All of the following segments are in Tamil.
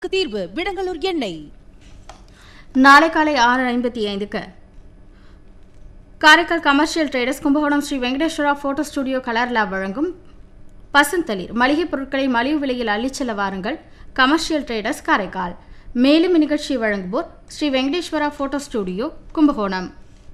தீர்வு விடங்கலூர் எண்ணெய் நாளை காலை ஆறு ஐம்பத்தி ஐந்துக்கு Karaikal commercial traders Kumbakonam Sri Venkateswara photo studio colour lab வழங்கும் பசந்தளிர் மளிகை பொருட்களை மலிவு விலையில் அள்ளிச் செல்ல வாருங்கள் கமர்ஷியல் ட்ரேடர்ஸ் காரைக்கால் மேலும் இந்நிகழ்ச்சியை வழங்குவோர் Sri Venkateswara photo studio Kumbakonam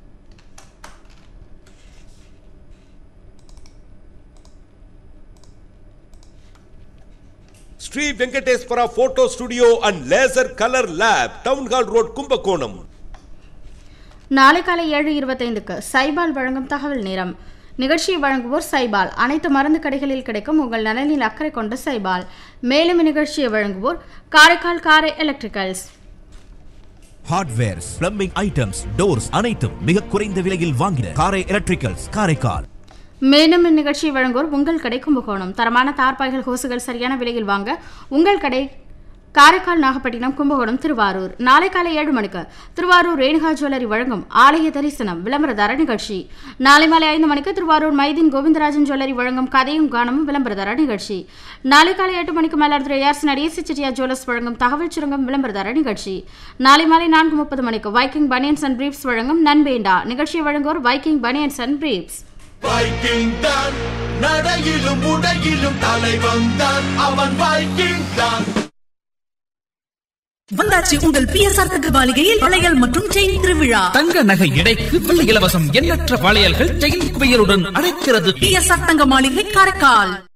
Sri Venkateswara photo studio and laser colour lab town hall road Kumbakonam நாளை காலை ஏழு இருபத்தைந்துக்கு சைபால் வழங்கும் தகவல் நேரம் நிகழ்ச்சியை வழங்குவோர் சைபால் அனைத்து மருந்து கடைகளில் கிடைக்கும் உங்கள் நலனில் அக்கறை கொண்ட சைபால் மேலும் இந்நிகழ்ச்சியை வழங்குவோர் Karaikal Karai electricals hardwares plumbing items doors அனைத்தும் மிக குறைந்த விலையில் வாங்கின காரை எலக்ட்ரிக்கல்ஸ் காரைக்கால் மேலும் இந்நிகழ்ச்சியை வழங்குவோர் உங்கள் கடை கும்பகோணம் தரமான தார்பாய்கள் ஹோசுகள் சரியான விலையில் வாங்க உங்கள் கடை காரைக்கால் நாகப்பட்டினம் கும்பகோணம் திருவாரூர் நாளை காலை ஏழு மணிக்கு திருவாரூர் ரேணுகா ஜுவல்லரி வழங்கும் ஆலய தரிசனம் விளம்பரதார நிகழ்ச்சி நாளை மாலை ஐந்து மணிக்கு திருவாரூர் மைதீன் கோவிந்தராஜன் ஜுவல்லரி வழங்கும் கதையும் கானமும் விளம்பரதார நிகழ்ச்சி நாளை காலை எட்டு மணிக்கு மயிலாடுதுறை ஏர்ஸ் நடேசி செட்டியா ஜுவல்லர்ஸ் வழங்கும் தகவல் சுருங்கம் விளம்பரதார நிகழ்ச்சி நாளை மாலை நான்கு முப்பது மணிக்கு வைக்கிங் பனியன்ஸ் அண்ட் பிரீப்ஸ் வழங்கும் நன்பேண்டா நிகழ்ச்சியை வழங்குவோர் Viking banians and briefs Viking தான் நடையிலும் உடையிலும் தலைவன் தான் அவன் வைக்கிங் தான் வந்தாச்சு உங்கள் பிஎஸ்ஆர் தங்க மாளிகையில் வளையல் மற்றும் செயின் திருவிழா தங்க நகை எடைக்கு வெள்ளி இலவசம் எண்ணற்ற வளையல்கள் செயின் குவியலுடன் அழைக்கிறது பிஎஸ்ஆர் தங்க மாளிகை காரைக்கால்